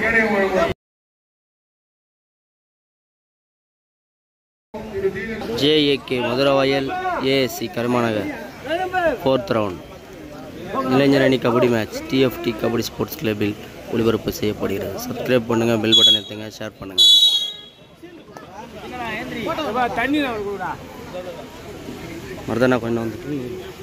கேடயம் வழங்குவார் JAK Maduravoyal ASC Karumanagar fourth round இளைஞர் அணி kabaddi match TFT kabaddi sports கிளப்பில் ஒளிபரப்பு செய்யப்படுகிறது சப்ஸ்கிரைப் பண்ணுங்கள் பெல் பட்டன் எடுத்துங்க ஷேர் பண்ணுங்கள் மருதனா கொஞ்சம் வந்துட்டு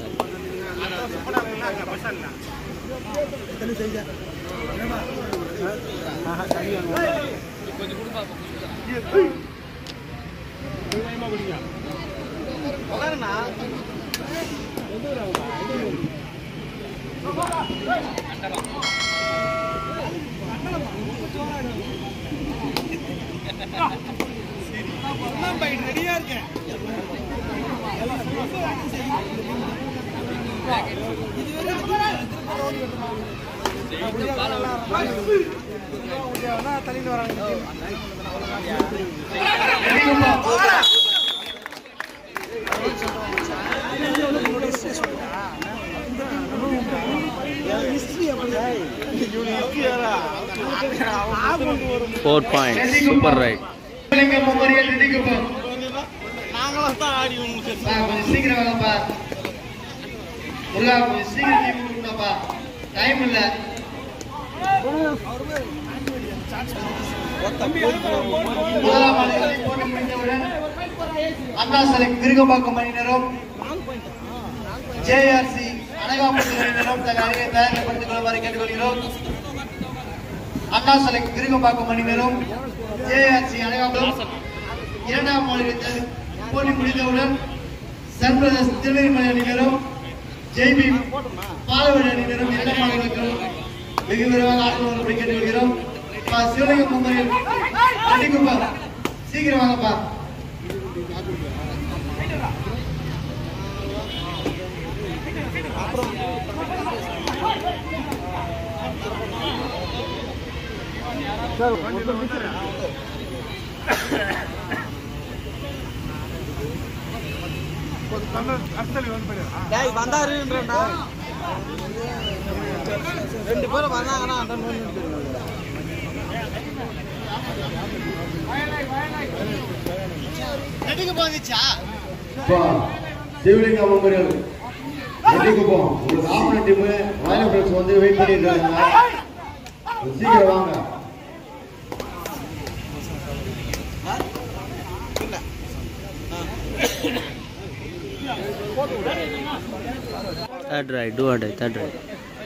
four point super raid Sivalingam memorial Thindikuppam பா, கொஞ்சம் சீக்கிரம் வாங்கப்பா முருகா கொஞ்சம் சீக்கிரம் லீவ் கொடுங்கப்பா டைம் இல்ல முதலாம் ஆளுகளை போட்டு முடிந்தவுடன் அண்ணா சிலை விருகம்பாக்கம் அணியினரும் ஜேஆர்சி அனகாபுரம் அணியினரும் தங்கள் அணியை தயாரிப்படுத்திக் கொள்ளுமாறு கேட்டுக்கொள்கிறோம் அண்ணா சிலை விருகம்பாக்கம் அணியினரும் ஜேஆர்சி அனகாபுரம் இரண்டாம் மாநிலத்தில் போட்டி முடிந்தவுடன் சர்பிரதேச திருநெல்வேலி அணியினரும் ஜெய்பி பாலவடி அணியினரும் இரண்டாம் மாநிலத்திலும் வெகு விரைவாக ஆடுபவர்களை கேட்டுக்கொள்கிறோம் பா, சிவலிங்கம் மும்பையில் அடிக்குப்பா சீக்கிரம் வாங்கப்பா டேய் வந்தாருன்றா ரெண்டு பேரும் வந்தாங்கன்னா அந்த நோய் இப்போ சிவலிங்கம் மும்பையில் அடிக்குப்போம் உங்களுக்கு ஆம்பளை டீம் ராயல் ஃப்ரெண்ட்ஸ் வந்து வெயிட் பண்ணிட்டு இருக்காங்க சீக்கிரம் வாங்க third raid do and third raid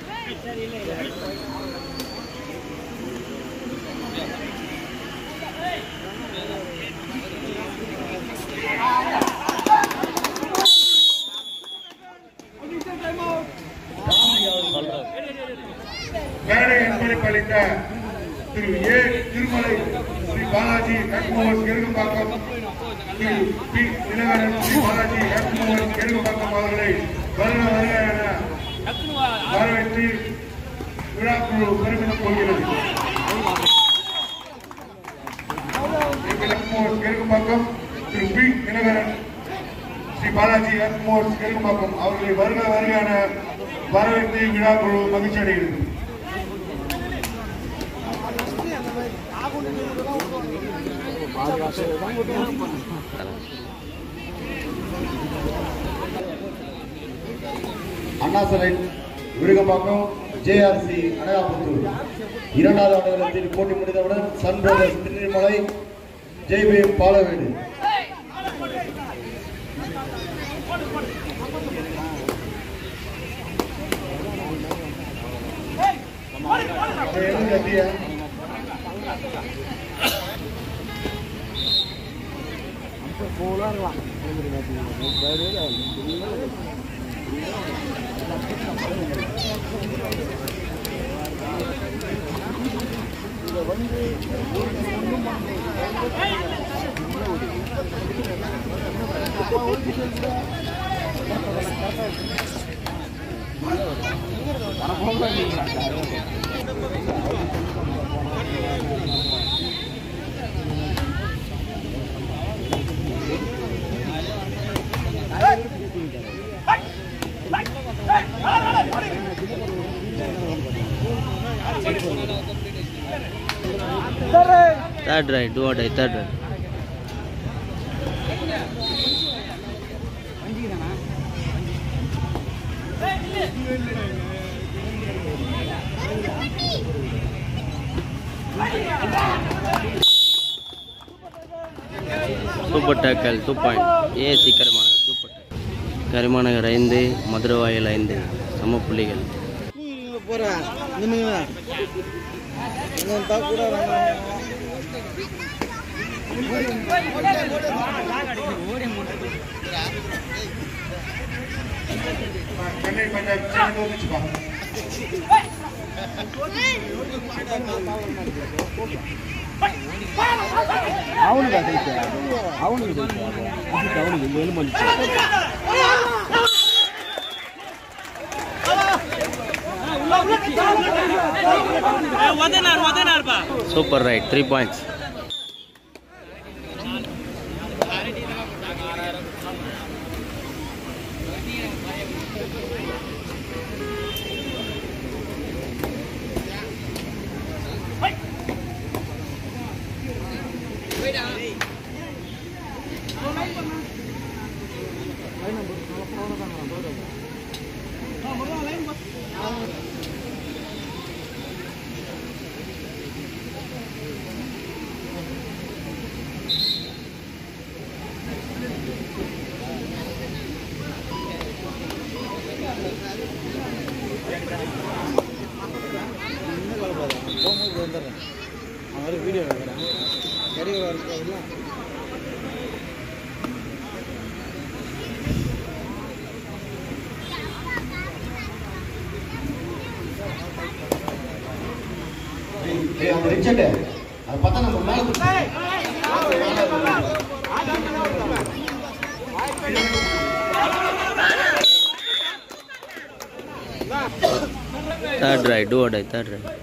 மேடை என்பளிப்பு அளித்த திரு ஏ திருமலை ஸ்ரீ பாலாஜி ரத்மோகன் கெருகம்பாக்கம் திரு பி தினகரன் ஸ்ரீ பாலாஜி ரத்மோகன் கெருகம்பாக்கம் அவர்களை வருக வருக என வரவேற்று விழாக்குழு பெருமிதம் கொள்கிறது எங்கள் ரத்மோகன் கெருகம்பாக்கம் திரு பி தினகரன் ஸ்ரீ பாலாஜி ரத்மோகன் கெருகம்பாக்கம் அவர்களை வருக வருக என வரவேற்று விழாக்குழு மகிழ்ச்சி அடைகிறது அண்ணா சிலை விருகம்பாக்கம் ஜேஆர்சி அனகாபுத்தூர் இரண்டாவது ஆடுகளத்தில் போட்டி முடிந்தவுடன் Sun Brothers Thirunelmalai Jai Bhim Palavedu third raid do or die third raid super tackle two point ASC Karimanagar super tackle Karimanagar ஐந்து மதுரவாயல் ஐந்து சம புள்ளிகள் போகிறேன் நின்னுங்க கூட சென்னை பஞ்சாப் சென்னை தோத்துச்சுப்பா அவனுக்கு அசைச்சு அவனுக்கு அவனுக்கு எலும்பு சூப்பர் ரைட் த்ரீ பாயிண்ட்ஸ் போகும்போது வந்துடுறேன் அவன் வர வீடியோ எடுக்கிறேன் கறி வரல ரிச்சர்டு அது பார்த்தா நம்ம மேல third raid do or die third raid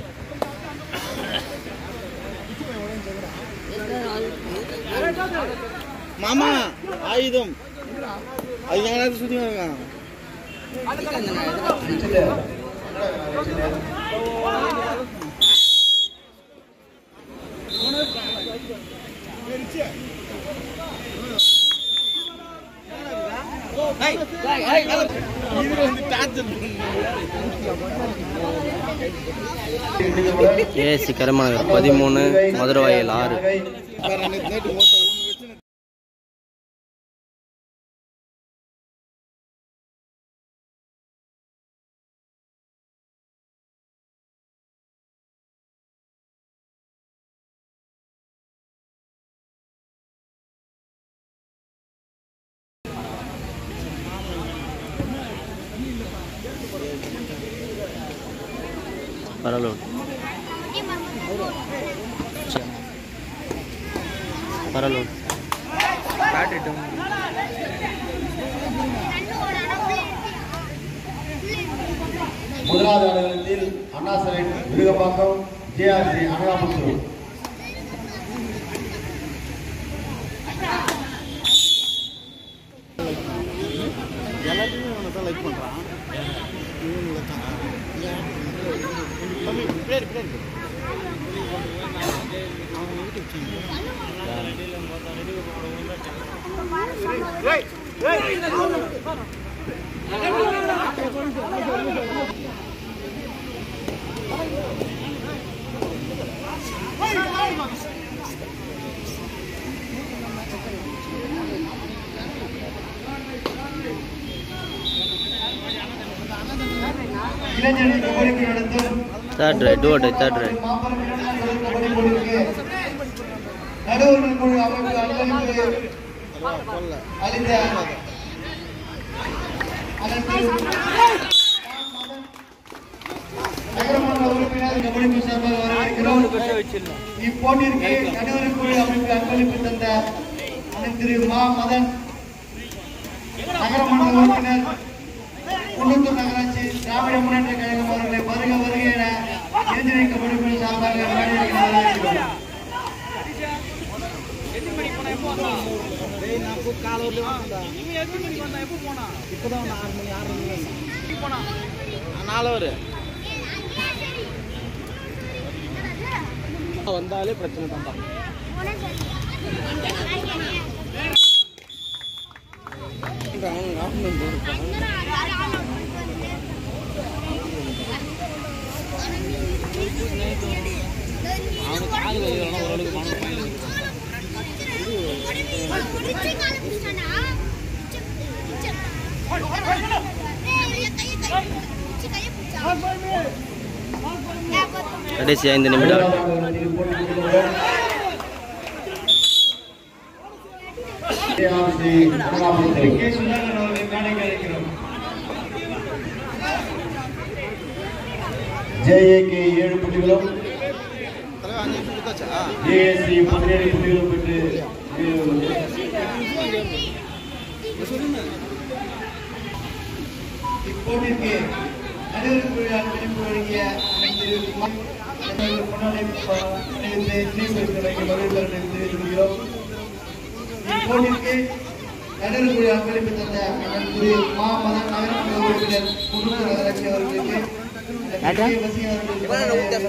மாமா ஆயுதம் அது எங்கேயாவது சுற்றி வருங்க ரிச்சர்டு ஏஎஸ்சி கரிமாநகர் பதிமூணு மதுரவாயல் ஆறு நேற்று மொத்தம் ஒன்று வச்சு பரலோட் பரலோட் முதலாவது ஆடுகளத்தில் அண்ணா சிலை விருகம்பாக்கம் ஜேஆர்சி அனகாமுத்தூர் எல்லாத்தையுமே இவனை தான் லைக் பண்ணுறான் இவங்களை தான் தம்பி, பேர் பேர் அவன் யூடியூப் சேனல் இளைஞரணி கபடிக்கு நடத்தும் third raid do or die third raid மாபெரும் இளைஞர் கபடி போட்டிக்கு நடுவர்கள் குழு அமைப்பு அன்பளிப்பு கொல்ல அளித்த அனைத்து நகரமன்ற உறுப்பினர் கபடி சார்பாக வரவேற்கிறோம் இப்போட்டிற்கு நடுவர் குழு அமைப்பு அன்பளிப்பு தந்த அனைத்து திரு மா மதன் நகரமன்ற உறுப்பினர் குன்னத்தூர் நகராட்சி திராவிட முன்னேற்ற கழகம் அவர்களை வருக வருக என இளைஞரை கபடி குழு சார்பாக வரவேற்கிறோம் வரவேற்கிறோம் டேய் நான் இப்போ காலையில் வந்தா இவன் எத்தனை மணிக்கு வந்தான் எப்போ போனா இப்போதான் ஆறு மணி ஆறு மணி போனா நாலு ஒரு வந்தாலே பிரச்சனை தான் கடைசி ஐந்து நிமிடம் கே சுதாகர் அவர்களை மேடைக்கு அழைக்கிறோம் ஜேஏகே ஏழு புள்ளிகளும் ஏஎஸ்சி பதினேழு புள்ளிகளும் பெற்று இப்போட்டிற்கு அனைவருக்கு அன்பளிப்பு வழங்கிய திரு முன்னாடி தெரிவித்துக் இப்போட்டிற்கு நகரக்குழு அன்பளிப்பு தந்த அண்ணன் திரு மா மதன் நகரக்குழு உறுப்பினர் முன்னூறு நகராட்சி அவர்களுக்கு இந்த பெரிய வசதி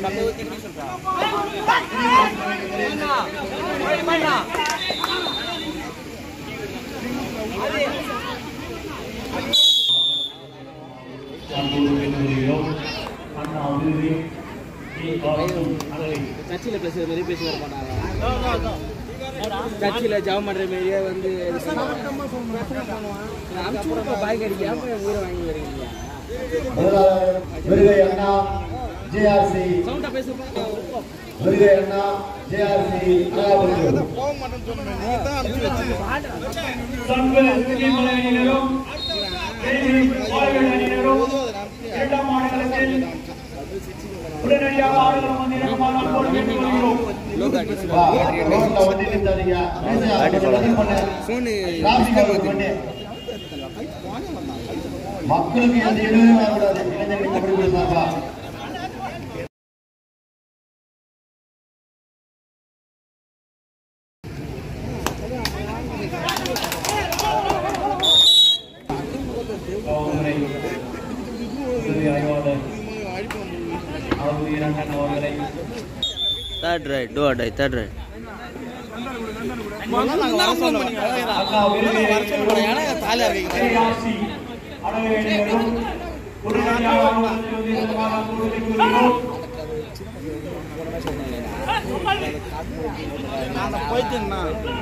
சர்ச்சில் பேசுகிற மாதிரி பேசி வர மாட்டாங்க சர்ச்சில் ஜாப் பண்ணுற மாதிரியே வந்து அனுப்பிச்சு பாய் கடிக்க உயிரை வாங்கி வரீங்க முதலாளர் விருகை அண்ணா ஜேஆர்சி சவுண்டா பேசுப்பா விருகை அண்ணா ஜேஆர்சி அழகாபுரம் சண்பல் சிறிமலை அணியினரும் அணியினரும் இரண்டாம் மாநிலத்தில் உடனடியாக ஆடுகளம் வந்து இறங்குமாறு அன்போடு கேட்டுக்கொள்கிறோம். வா, ரோட்ல வண்டி நிறுத்தாதீங்க. கொஞ்சம் வண்டி பண்ணு. டிராபிக் ஆகுது வண்டி. மக்களுக்கு எந்த இடையூறும் வரக்கூடாது இளைஞர்கள் கபடி குழு சார்பா காவல்துறை உதவி ஆய்வாளர் அவர் இரண்டன் அவர்களை third raid do or die third raid அண்ணா விருது கைராசி அடவேணியரும் உடனடியாக அவர்களுக்கு வந்து இதற்கான பொருளை கூறுகிறோம். போயிட்டுங்கண்ணா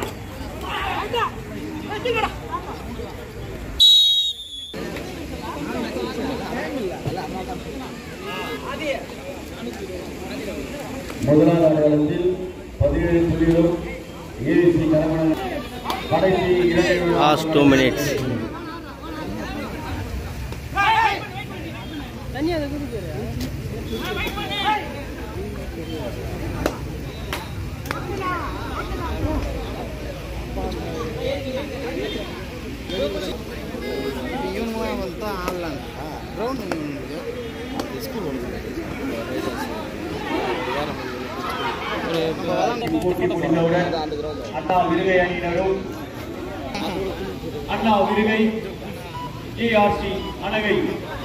முதலாவது ஆடுகளத்தில் பதினேழு புள்ளிகளும் ஏசி கரமணன் கடைசி இரண்டு லாஸ்ட் டூ மினிட்ஸ் போட்டி முடிந்தவுடன் அண்ணா விருகை அணியினரும் அண்ணா விருகை ஜிஆர்சி அணகை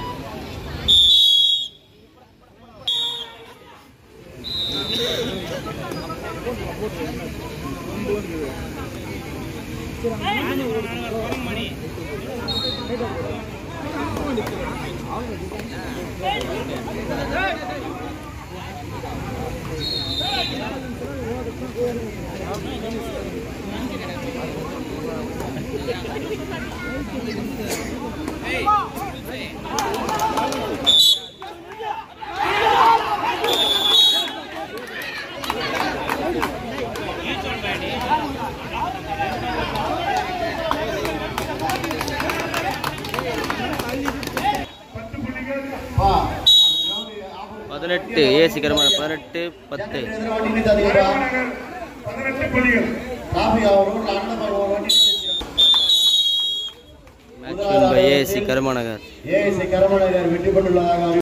வா பதினெட்டு ஏசி கருமான பதினெட்டு பத்து வண்டி நிறுத்தாதீங்கப்பா பதினெட்டு புள்ளிகள் டிராபிக் ஆகும் ரோட்ல அண்ணன் பாரு, ஒரு வண்டி match win by AC Karumanagar AC Karamanagar வெற்றி பெற்றுள்ளதாக